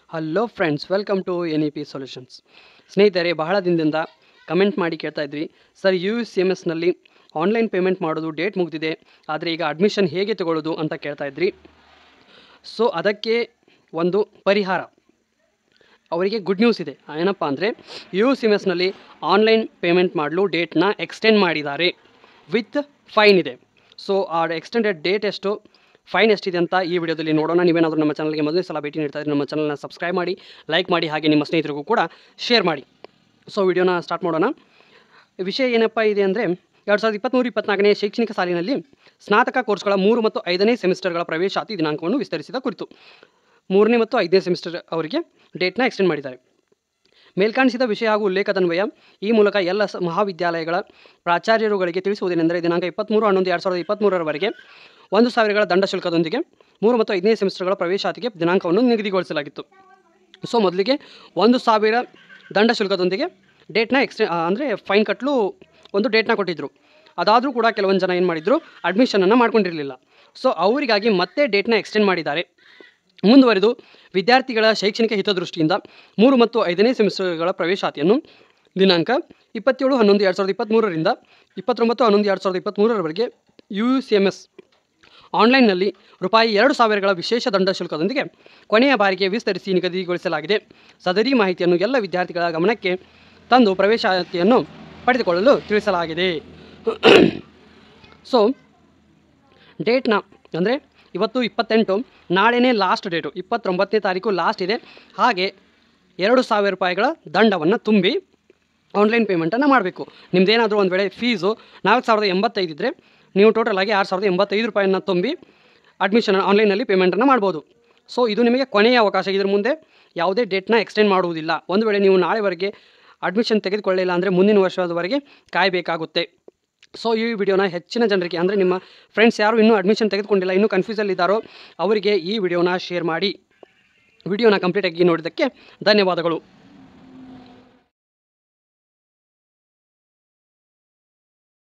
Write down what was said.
hello friends welcome to N E P solutions ಸ್ನೇಹಿತರೆ ಬಹಳ ದಿನದಿಂದ ಕಮೆಂಟ್ ಮಾಡಿ ಕೇಳ್ತಾ ಇದ್ವಿ ಸರ್ ಯು ಸಿ ಎಮ್ ಎಸ್ನಲ್ಲಿ ಆನ್ಲೈನ್ ಪೇಮೆಂಟ್ ಮಾಡೋದು ಡೇಟ್ ಮುಗಿದಿದೆ ಆದರೆ ಈಗ ಅಡ್ಮಿಷನ್ ಹೇಗೆ ತಗೊಳ್ಳೋದು ಅಂತ ಕೇಳ್ತಾ ಇದ್ರಿ ಸೊ ಅದಕ್ಕೆ ಒಂದು ಪರಿಹಾರ ಅವರಿಗೆ ಗುಡ್ ನ್ಯೂಸ್ ಇದೆ ಏನಪ್ಪ ಅಂದರೆ ಯು ಸಿ ಎಮ್ ಎಸ್ನಲ್ಲಿ ಆನ್ಲೈನ್ ಪೇಮೆಂಟ್ ಮಾಡಲು ಡೇಟ್ನ ಎಕ್ಸ್ಟೆಂಡ್ ಮಾಡಿದ್ದಾರೆ ವಿತ್ ಫೈನ್ ಇದೆ ಸೊ ಆ ಎಕ್ಸ್ಟೆಂಡೆಡ್ ಡೇಟ್ ಎಷ್ಟು ಫೈನ್ ಎಷ್ಟಿದೆ ಅಂತ ಈ ವಿಡಿಯೋದಲ್ಲಿ ನೋಡೋಣ ನೀವೇನಾದರೂ ನಮ್ಮ ಚಾನಲ್ಗೆ ಮೊದಲನೇ ಸಲ ಭೇಟಿ ನೀಡ್ತಾ ಇದ್ರೆ ನಮ್ಮ ಚಾನಲ್ನ ಸಬ್ಸ್ಕ್ರೈಬ್ ಮಾಡಿ ಲೈಕ್ ಮಾಡಿ ಹಾಗೆ ನಿಮ್ಮ ಸ್ನೇಹಿತರಿಗೂ ಕೂಡ ಶೇರ್ ಮಾಡಿ ಸೊ ವಿಡಿಯೋನ ಸ್ಟಾರ್ಟ್ ಮಾಡೋಣ ವಿಷಯ ಏನಪ್ಪ ಇದೆ ಅಂದರೆ ಎರಡು ಸಾವಿರದ ಇಪ್ಪತ್ತ್ಮೂರು ಇಪ್ಪತ್ನಾಲ್ಕನೇ ಶೈಕ್ಷಣಿಕ ಸಾಲಿನಲ್ಲಿ ಸ್ನಾತಕ ಕೋರ್ಸ್ಗಳ ಮೂರು ಮತ್ತು ಐದನೇ ಸೆಮಿಸ್ಟರ್ಗಳ ಪ್ರವೇಶಾತಿ ದಿನಾಂಕವನ್ನು ವಿಸ್ತರಿಸಿದ ಕುರಿತು ಮೂರನೇ ಮತ್ತು ಐದನೇ ಸೆಮಿಸ್ಟರ್ ಅವರಿಗೆ ಡೇಟ್ನ ಎಕ್ಸ್ಟೆಂಡ್ ಮಾಡಿದ್ದಾರೆ ಮೇಲ್ಕಾಣಿಸಿದ ವಿಷಯ ಹಾಗೂ ಉಲ್ಲೇಖದನ್ವಯ ಈ ಮೂಲಕ ಎಲ್ಲ ಸ ಮಹಾವಿದ್ಯಾಲಯಗಳ ಪ್ರಾಚಾರ್ಯರುಗಳಿಗೆ ತಿಳಿಸುವುದೇನೆಂದರೆ ದಿನಾಂಕ ಇಪ್ಪತ್ತ್ಮೂರು ಹನ್ನೊಂದು ಎರಡು ಸಾವಿರದ ಇಪ್ಪತ್ತ್ಮೂರರವರೆಗೆ ಒಂದು ಸಾವಿರಗಳ ದಂಡ ಶುಲ್ಕದೊಂದಿಗೆ ಮೂರು ಮತ್ತು ಐದನೇ ಸೆಮಿಸ್ಟರ್ಗಳ ಪ್ರವೇಶಾತಿಗೆ ದಿನಾಂಕವನ್ನು ನಿಗದಿಗೊಳಿಸಲಾಗಿತ್ತು ಸೊ ಮೊದಲಿಗೆ ಒಂದು ಸಾವಿರ ದಂಡ ಶುಲ್ಕದೊಂದಿಗೆ ಡೇಟ್ನ ಎಕ್ಸ್ಟೆ ಅಂದರೆ ಫೈನ್ ಕಟ್ಟಲು ಒಂದು ಡೇಟ್ನ ಕೊಟ್ಟಿದ್ದರು ಅದಾದರೂ ಕೂಡ ಕೆಲವೊಂದು ಜನ ಏನು ಮಾಡಿದ್ರು ಅಡ್ಮಿಷನನ್ನು ಮಾಡ್ಕೊಂಡಿರಲಿಲ್ಲ ಸೊ ಅವರಿಗಾಗಿ ಮತ್ತೆ ಡೇಟ್ನ ಎಕ್ಸ್ಟೆಂಡ್ ಮಾಡಿದ್ದಾರೆ ಮುಂದುವರೆದು ವಿದ್ಯಾರ್ಥಿಗಳ ಶೈಕ್ಷಣಿಕ ಹಿತದೃಷ್ಟಿಯಿಂದ ಮೂರು ಮತ್ತು ಐದನೇ ಸೆಮಿಸ್ಟರ್ಗಳ ಪ್ರವೇಶಾತಿಯನ್ನು ದಿನಾಂಕ ಇಪ್ಪತ್ತೇಳು ಹನ್ನೊಂದು ಎರಡು ಸಾವಿರದ ಇಪ್ಪತ್ತ್ಮೂರರಿಂದ ಇಪ್ಪತ್ತೊಂಬತ್ತು ಹನ್ನೊಂದು ಎರಡು ಸಾವಿರದ ಇಪ್ಪತ್ತ್ಮೂರರವರೆಗೆ ಯು ಸಿ ಎಮ್ ಎಸ್ ಆನ್ಲೈನ್ನಲ್ಲಿ ರೂಪಾಯಿ ಎರಡು ಸಾವಿರಗಳ ವಿಶೇಷ ದಂಡ ಶುಲ್ಕದೊಂದಿಗೆ ಕೊನೆಯ ಬಾರಿಗೆ ವಿಸ್ತರಿಸಿ ನಿಗದಿಗೊಳಿಸಲಾಗಿದೆ ಸದರಿ ಮಾಹಿತಿಯನ್ನು ಎಲ್ಲ ವಿದ್ಯಾರ್ಥಿಗಳ ಗಮನಕ್ಕೆ ತಂದು ಪ್ರವೇಶಾತಿಯನ್ನು ಪಡೆದುಕೊಳ್ಳಲು ತಿಳಿಸಲಾಗಿದೆ ಸೊ ಡೇಟ್ನ ಅಂದರೆ ಇವತ್ತು ಇಪ್ಪತ್ತೆಂಟು ನಾಳೆನೇ ಲಾಸ್ಟ್ ಡೇಟು ಇಪ್ಪತ್ತೊಂಬತ್ತನೇ ತಾರೀಕು ಲಾಸ್ಟ್ ಇದೆ ಹಾಗೆ ಎರಡು ಸಾವಿರ ರೂಪಾಯಿಗಳ ದಂಡವನ್ನು ತುಂಬಿ ಆನ್ಲೈನ್ ಪೇಮೆಂಟನ್ನು ಮಾಡಬೇಕು ನಿಮ್ಮದೇನಾದರೂ ಒಂದು ವೇಳೆ ಫೀಸು ನಾಲ್ಕು ಸಾವಿರದ ಎಂಬತ್ತೈದು ಇದ್ದರೆ ನೀವು ಟೋಟಲ್ ಆಗಿ ಆರು ಸಾವಿರದ ಎಂಬತ್ತೈದು ರೂಪಾಯಿನ ತುಂಬಿ ಅಡ್ಮಿಷನ್ ಆನ್ಲೈನಲ್ಲಿ ಪೇಮೆಂಟನ್ನು ಮಾಡ್ಬೋದು ಸೊ ಇದು ನಿಮಗೆ ಕೊನೆಯ ಅವಕಾಶ ಇದ್ರ ಮುಂದೆ ಯಾವುದೇ ಡೇಟ್ನ ಎಕ್ಸ್ಟೆಂಡ್ ಮಾಡುವುದಿಲ್ಲ ಒಂದು ವೇಳೆ ನೀವು ನಾಳೆವರೆಗೆ ಅಡ್ಮಿಷನ್ ತೆಗೆದುಕೊಳ್ಳಿಲ್ಲ ಅಂದರೆ ಮುಂದಿನ ವರ್ಷದವರೆಗೆ ಕಾಯಬೇಕಾಗುತ್ತೆ ಸೊ ಈ ವಿಡಿಯೋನ ಹೆಚ್ಚಿನ ಜನರಿಗೆ ಅಂದರೆ ನಿಮ್ಮ ಫ್ರೆಂಡ್ಸ್ ಯಾರು ಇನ್ನೂ ಅಡ್ಮಿಷನ್ ತೆಗೆದುಕೊಂಡಿಲ್ಲ ಇನ್ನೂ ಕನ್ಫ್ಯೂಸಲ್ಲಿದ್ದಾರೋ ಅವರಿಗೆ ಈ ವಿಡಿಯೋನ ಶೇರ್ ಮಾಡಿ ವಿಡಿಯೋನ ಕಂಪ್ಲೀಟಾಗಿ ನೋಡಿದ್ದಕ್ಕೆ ಧನ್ಯವಾದಗಳು